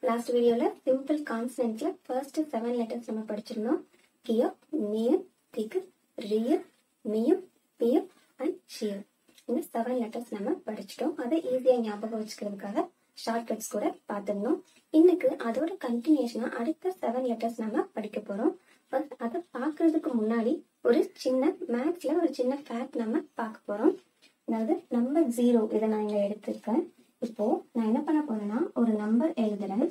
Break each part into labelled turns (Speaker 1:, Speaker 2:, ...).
Speaker 1: Last வீடியோல simple கான்ஸ்டன்ட்ல first seven letters நம்ம படிச்சிருந்தோம் கியோ நியு திக்கு ரியு மியு பியு அண்ட் ஷியு இந்த செவன் லெட்டர்ஸ் நம்ம படிச்சிட்டோம் அதை ஈஸியா ஞாபகம் வச்சுக்கிறதுக்காக ஷார்ட்கட்ஸ் கூட பார்த்திருந்தோம் இன்னைக்கு அதோட கண்டினியூஷனா அடுத்த செவன் லெட்டர்ஸ் நம்ம படிக்க போறோம் ஃபர்ஸ்ட் அதை பார்க்கறதுக்கு முன்னாடி ஒரு சின்ன மேத்ஸ்ல ஒரு சின்ன ஃபேக்ட் நம்ம பார்க்க போறோம் அதாவது நம்பர் ஜீரோ இதை நான் இங்க எடுத்திருக்கேன் இப்போ நான் என்ன பண்ண போறேன்னா ஒரு நம்பர் எழுதுறேன்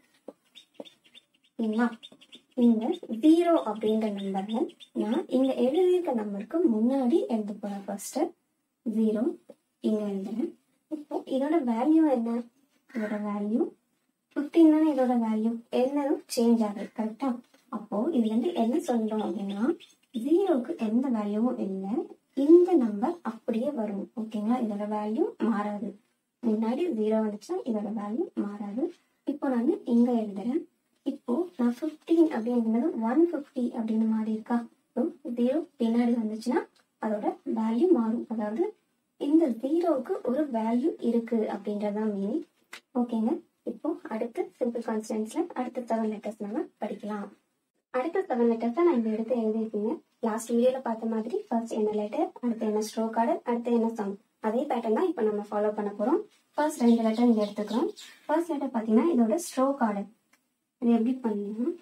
Speaker 1: சரிங்களா இங்க ஜீரோ அப்படின்ற நம்பரை நான் இங்க எழுதியிருக்க நம்பருக்கு முன்னாடி எழுத போறேன் ஃபர்ஸ்ட் ஜீரோ இங்க எழுதுறேன் இப்போ இதோட வேல்யூ என்ன இதோட வேல்யூ ஃபிஃப்டீன் தானே இதோட வேல்யூ என்னதும் சேஞ்ச் ஆகுது கரெக்டா அப்போ இதுல இருந்து என்ன சொல்றோம் அப்படின்னா ஜீரோக்கு எந்த வேல்யூவும் இல்லை இந்த நம்பர் அப்படியே வரும் ஓகேங்களா இதோட வேல்யூ மாறாது முன்னாடி ஜீரோ வந்துச்சுன்னா இதோட வேல்யூ மாறாது இப்போ நான் இங்க எழுதுறேன் இப்போ நான் ஃபிஃப்டீன் அப்படிங்கிறது ஒன் ஃபிஃப்டி அப்படின்னு மாறி இருக்கா ஜீரோ பின்னாடி வந்துச்சுன்னா அதோட வேல்யூ மாறும் அதாவது இந்த ஜீரோவுக்கு ஒரு வேல்யூ இருக்கு அப்படின்றதான் மீனிங் ஓகேங்க இப்போ அடுத்து சிம்பிள் கான்ஸ்டன்ட்ஸ்ல அடுத்த செவன் லெட்டர்ஸ் நம்ம படிக்கலாம் அடுத்த செவன் லெட்டர்ஸ் நான் இங்க எடுத்து எழுதியிருக்கீங்க லாஸ்ட் வீடியோல பார்த்த மாதிரி ஃபர்ஸ்ட் என்ன லெட்டர் அடுத்து என்ன ஸ்ட்ரோக் ஆர்டர் அடுத்து என்ன சவுண்ட் அதே பேட்டர்ன் தான் இப்போ நம்ம ஃபாலோ பண்ண போறோம் ஃபர்ஸ்ட் ரெண்டு லெட்டர் இங்க எடுத்துக்கிறோம் ஃபர்ஸ்ட் லெட்டர் பார்த்தீங்கன்னா இதோட ஸ்ட்ரோக் ஆர்டர் இது எப்படி பண்ணணும்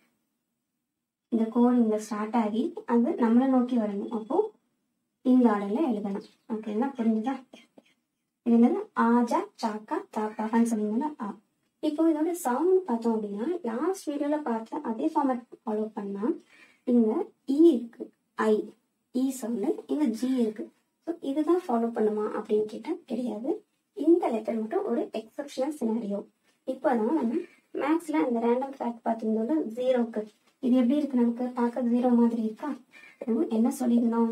Speaker 1: இந்த கோடு இங்க ஸ்டார்ட் ஆகி அது நம்மளை நோக்கி வரணும் அப்போ இந்த ஆர்டர்ல எழுதணும் ஓகேங்களா புரிஞ்சுதா இது என்னது ஆஜா சாக்கா தாப்பான்னு சொன்னீங்கன்னா ஆ இப்போ இதோட சவுண்ட் பார்த்தோம் அப்படின்னா லாஸ்ட் வீடியோல பார்த்த அதே ஃபார்மேட் ஃபாலோ பண்ணா இங்க இ இருக்கு ஐ இ சவுண்டு இங்க ஜி இருக்கு ஸோ இதுதான் ஃபாலோ பண்ணுமா அப்படின்னு கேட்டா கிடையாது இந்த லெட்டர் மட்டும் ஒரு எக்ஸப்ஷனல் சினாரியோ இப்போ தான் நம்ம மேக்ஸ்ல இந்த ரேண்டம் ஃபேக்ட் பார்த்துருந்தோம் ஜீரோக்கு இது எப்படி இருக்கு நமக்கு பார்க்க ஜீரோ மாதிரி இருக்கா நம்ம என்ன சொல்லியிருந்தோம்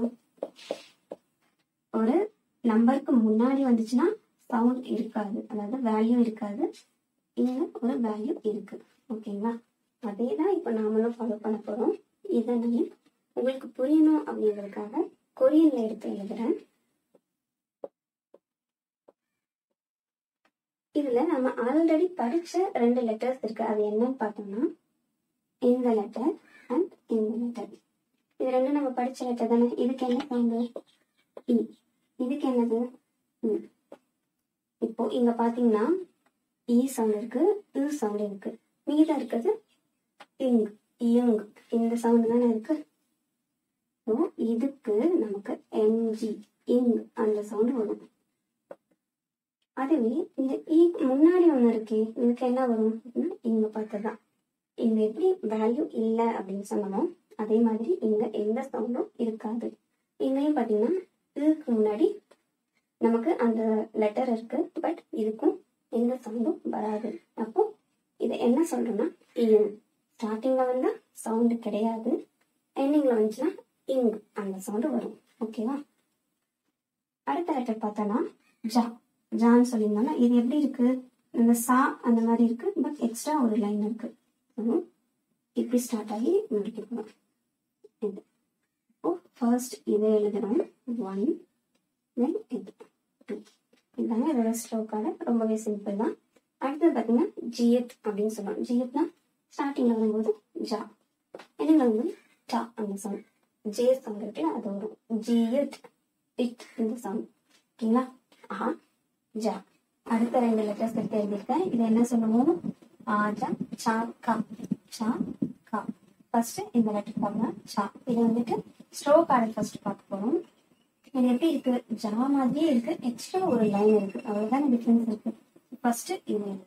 Speaker 1: ஒரு நம்பருக்கு முன்னாடி வந்துச்சுன்னா சவுண்ட் இருக்காது அதாவது வேல்யூ இருக்காது இங்க ஒரு வேல்யூ இருக்கு ஓகேங்களா அதே தான் இப்போ நாமளும் ஃபாலோ பண்ண போறோம் இதை நான் உங்களுக்கு புரியணும் அப்படிங்கிறதுக்காக கொரியன்ல எடுத்து எழுதுறேன் இதுல நம்ம ஆல்ரெடி படிச்ச ரெண்டு லெட்டர்ஸ் இருக்கு அது என்னன்னு பார்த்தோம்னா இந்த லெட்டர் அண்ட் இந்த லெட்டர் இது ரெண்டும் நம்ம படிச்ச லெட்டர் தானே இதுக்கு என்ன சவுண்டு இ இதுக்கு என்னது ம். இப்போ இங்க பாத்தீங்கன்னா இ சவுண்ட் இருக்கு இ சவுண்ட் இருக்கு மீதம் இருக்கிறது இங் இயங் இந்த சவுண்ட் தானே இருக்கு ஸோ இதுக்கு நமக்கு என்ஜி இங் அந்த சவுண்ட் வரும் அதுவே இந்த இ முன்னாடி ஒன்று இருக்கே இதுக்கு என்ன வரும் அப்படின்னா இங்க பார்த்ததான் இங்க எப்படி வேல்யூ இல்லை அப்படின்னு சொன்னோமோ அதே மாதிரி இங்க எந்த சவுண்டும் இருக்காது இங்கேயும் பார்த்தீங்கன்னா இதுக்கு முன்னாடி நமக்கு அந்த லெட்டர் இருக்கு பட் இதுக்கும் எந்த சவுண்டும் வராது அப்போ இதை என்ன சொல்றோம்னா இங் ஸ்டார்டிங்ல வந்தா சவுண்டு கிடையாது எண்டிங்ல வந்துச்சுன்னா இங் அந்த சவுண்டு வரும் ஓகேவா அடுத்த லெட்டர் பார்த்தோன்னா ஜா ஜான்னு சொல்லியிருந்தோம்னா இது எப்படி இருக்கு இந்த சா அந்த மாதிரி இருக்கு பட் எக்ஸ்ட்ரா ஒரு லைன் இருக்கு அதுவும் இப்படி ஸ்டார்ட் ஆகி முடிக்க போகிறோம் இது இப்போ ஃபர்ஸ்ட் இதை எழுதுறோம் ஒன் தென் இது டூ இதாங்க இதோட ஸ்ட்ரோக்கான ரொம்பவே சிம்பிள் தான் அடுத்தது பார்த்தீங்கன்னா ஜிஎத் அப்படின்னு சொல்லுவோம் ஜிஎத்னா ஸ்டார்டிங்ல வரும்போது ஜா என்னங்க வந்து டா அந்த சவுண்ட் ஜே சவுண்ட் இருக்குல்ல அது வரும் ஜிஎத் இட் இந்த சவுண்ட் ஓகேங்களா ஆ ஜா அடுத்த ரெண்டு லெட்டர்ஸ் எடுத்து எழுதியிருக்கேன் இது என்ன சொல்லுவோம் ஆஜா சா கா சா கா ஃபர்ஸ்ட் இந்த லெட்டர் பாருங்க சா இது வந்துட்டு ஸ்ட்ரோக் ஆர்டர் ஃபர்ஸ்ட் பார்க்க போறோம் இது எப்படி இருக்கு ஜா மாதிரியே இருக்கு எக்ஸ்ட்ரா ஒரு லைன் இருக்கு அவ்வளவுதான் டிஃபரன்ஸ் இருக்கு ஃபர்ஸ்ட் இது எழுதணும்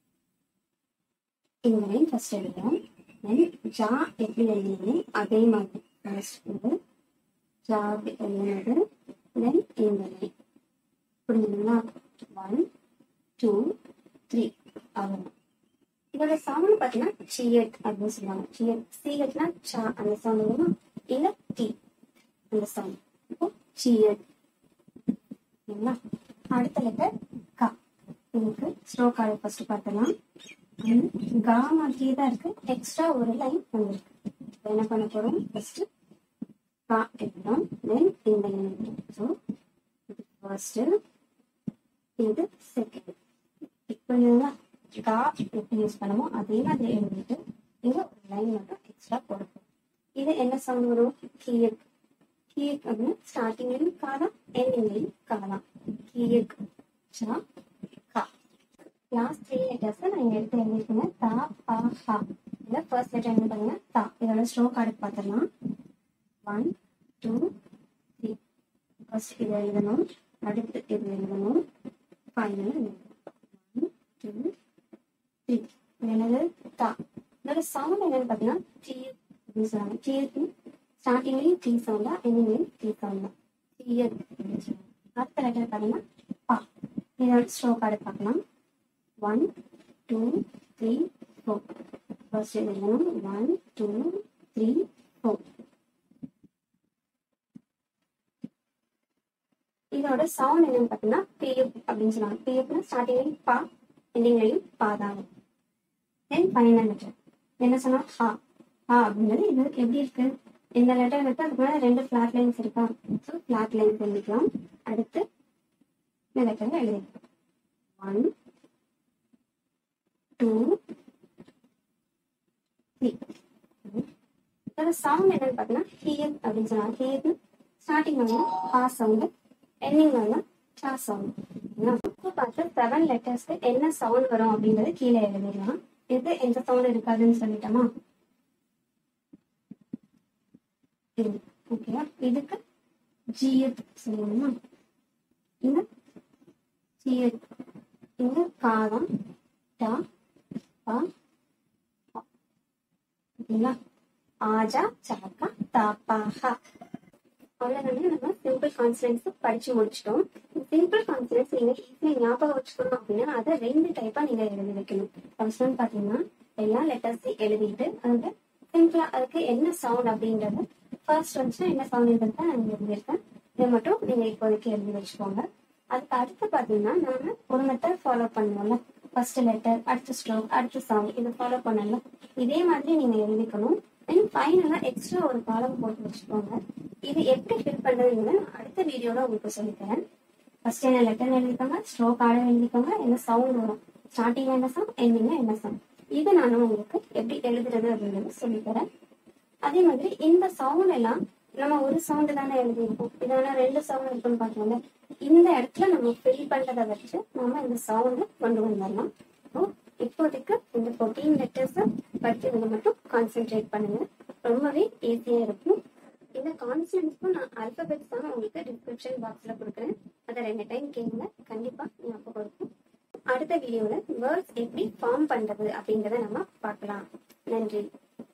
Speaker 1: இந்த லைன் ஃபர்ஸ்ட் எழுதணும் தென் ஜா எப்படி எழுதணும் அதே மாதிரி ஃபர்ஸ்ட் இது ஜா எழுதுனது தென் இந்த லைன் புரிஞ்சுதுங்களா ஒன் டூ த்ரீ அவ்வளோ இதோட சவுண்ட் பார்த்தீங்கன்னா சிஎட் அப்படின்னு சொல்லுவாங்க சிஎட் சிஎட்னா சா அந்த சவுண்ட் வருமா இல்ல டி அந்த சவுண்ட் இப்போ சிஎட் சரிங்களா அடுத்த லெட்டர் கா இதுக்கு ஸ்ட்ரோக் ஆர்டர் ஃபர்ஸ்ட் பார்த்தலாம் கா மாதிரியே தான் இருக்கு எக்ஸ்ட்ரா ஒரு லைன் வந்திருக்கு இப்போ என்ன பண்ண போறோம் ஃபர்ஸ்ட் கா எடுக்கிறோம் தென் இந்த லைன் எடுக்கிறோம் ஸோ இது ஃபர்ஸ்ட் இது செகண்ட் இப்போ கா எப்படி யூஸ் பண்ணுமோ அதே மாதிரி எழுதிட்டு இங்க ஒரு லைன் மட்டும் எக்ஸ்ட்ரா போடுவோம் இது என்ன சவுண்ட் வரும் கீர்க் கீர்க் அப்படின்னு ஸ்டார்டிங்லயும் காதான் எண்டிங்லயும் காதான் கீர்க் சா கா லாஸ்ட் த்ரீ லெட்டர்ஸ் நான் இங்க எடுத்து எழுதிருக்கேன் தா பா ஹா இதுல ஃபர்ஸ்ட் லெட்டர் என்ன பாருங்க தா இதோட ஸ்ட்ரோக் கார்டு பார்த்துடலாம் ஒன் டூ த்ரீ ஃபர்ஸ்ட் இது எழுதணும் அடுத்து இது எழுதணும் ஃபைனல் எழுதணும் ஒன் டூ த்ரீ என்னது தா இதோட சவுண்ட் என்னன்னு பார்த்தீங்கன்னா டீ அப்படின்னு சொல்லுவாங்க டீக்கு ஸ்டார்டிங்லேயும் டீ சவுண்டா எண்ணிங்லேயும் டீ சவுண்டா டீயர் அப்படின்னு சொல்லுவாங்க அடுத்த லெட்டர் பார்த்தீங்கன்னா பா இதோட ஸ்ட்ரோக் கார்டு பார்க்கலாம் one two three four first எழுதணும் ஒன் டூ த்ரீ ஃபோர் இதோட சவுண்ட் என்னன்னு பார்த்தீங்கன்னா பிஎப் அப்படின்னு சொல்லுவாங்க பிஎப்னா ஸ்டார்டிங்லையும் பா எண்டிங்லையும் பா தான் தென் ஃபைனல் லெட்டர் என்ன சொன்னா ஹா ஹா அப்படிங்கிறது இது எப்படி இருக்கு இந்த லெட்டர் இருக்கு அதுக்கு மேலே ரெண்டு ஃபிளாட் லைன்ஸ் இருக்கா ஸோ ஃபிளாட் லைன்ஸ் எழுதிக்கலாம் அடுத்து இந்த லெட்டர் எழுதிக்கலாம் ஒன் டூ த்ரீ இதோட சவுண்ட் என்னன்னு பார்த்தீங்கன்னா ஹியர் அப்படின்னு சொன்னாங்க ஹியர் ஸ்டார்டிங் வந்து ஹா சவுண்டு எண்டிங் வந்து சா சவுண்ட் இப்போ பார்த்து செவன் லெட்டர்ஸ்க்கு என்ன சவுண்ட் வரும் அப்படின்றது கீழே எழுதிடலாம் இது எந்த சவுண்ட் இருக்காதுன்னு சொல்லிட்டோமா ஓகேவா இதுக்கு ஜிஎத் சொல்லணுமா இந்த ஜிஎத் இந்த காதம் டா பா பா. ஓகேங்களா ஆஜா சாக்கா தாப்பாஹா அவ்வளவுதானே நம்ம சிம்பிள் கான்சனன்ஸ் படிச்சு முடிச்சிட்டோம் சிம்பிள் கான்சனன்ஸ் நீங்க ஈஸியா ஞாபகம் வச்சுக்கணும் அப்படின்னா அதை ரெண்டு டைப்பா நீங்க எழுதி வைக்கணும் ஃபர்ஸ்ட் ஒன் பாத்தீங்கன்னா எல்லா லெட்டர்ஸையும் எழுதிட்டு அதுல சிம்பிளா அதுக்கு என்ன சவுண்ட் அப்படின்றது ஃபர்ஸ்ட் வந்துச்சுன்னா என்ன சவுண்ட்ன்றத நான் எழுதியிருக்கேன் இதை மட்டும் நீங்க இப்போதைக்கு எழுதி வச்சுக்கோங்க அதுக்கு அடுத்து பாத்தீங்கன்னா நாம ஒரு மெத்தட் ஃபாலோ பண்ணுவோம்ல ஃபர்ஸ்ட் லெட்டர் அடுத்த ஸ்ட்ரோக் அடுத்த சவுண்ட் இதை ஃபாலோ பண்ணல இதே மாதிரி நீங்க எழுதிக்கணும் தென் ஃபைனலா எக்ஸ்ட்ரா ஒரு காலம் போட்டு வச்சுக்கோங்க இது எப்படி ஃபில் பண்றதுன்னு நான் அடுத்த வீடியோல உங்களுக்கு சொல்லித்தரேன் ஃபர்ஸ்ட் என்ன லெட்டர் எழுதிக்கோங்க ஸ்ட்ரோக் ஆட எழுதிக்கோங்க என்ன சவுண்ட் வரும் ஸ்டார்டிங் என்ன சவுண்ட் எண்டிங்ல என்ன சவுண்ட் இது நான் உங்களுக்கு எப்படி எழுதுறது அப்படின்றது சொல்லித்தரேன் அதே மாதிரி இந்த சவுண்ட் எல்லாம் நம்ம ஒரு சவுண்ட் தானே எழுதியிருக்கோம் இதனால ரெண்டு சவுண்ட் இருக்குன்னு பார்த்தோம்ல இந்த இடத்துல நம்ம ஃபில் பண்றதை வச்சு நம்ம இந்த சவுண்ட் கொண்டு வந்துடலாம் So, இப்போதைக்கு இந்த ஃபோர்டீன் லெட்டர்ஸ் படிக்கிறதுல மட்டும் கான்சென்ட்ரேட் பண்ணுங்க ரொம்பவே ஈஸியா இருக்கும் இந்த கான்சென்ட்ஸ்க்கும் நான் அல்பபெட்ஸ் தான் உங்களுக்கு டிஸ்கிரிப்ஷன் பாக்ஸ்ல கொடுக்குறேன் அதை ரெண்டு டைம் கேளுங்க கண்டிப்பா ஞாபகம் இருக்கும் அடுத்த வீடியோல வேர்ட்ஸ் எப்படி ஃபார்ம் பண்றது அப்படின்றத நம்ம பார்க்கலாம் நன்றி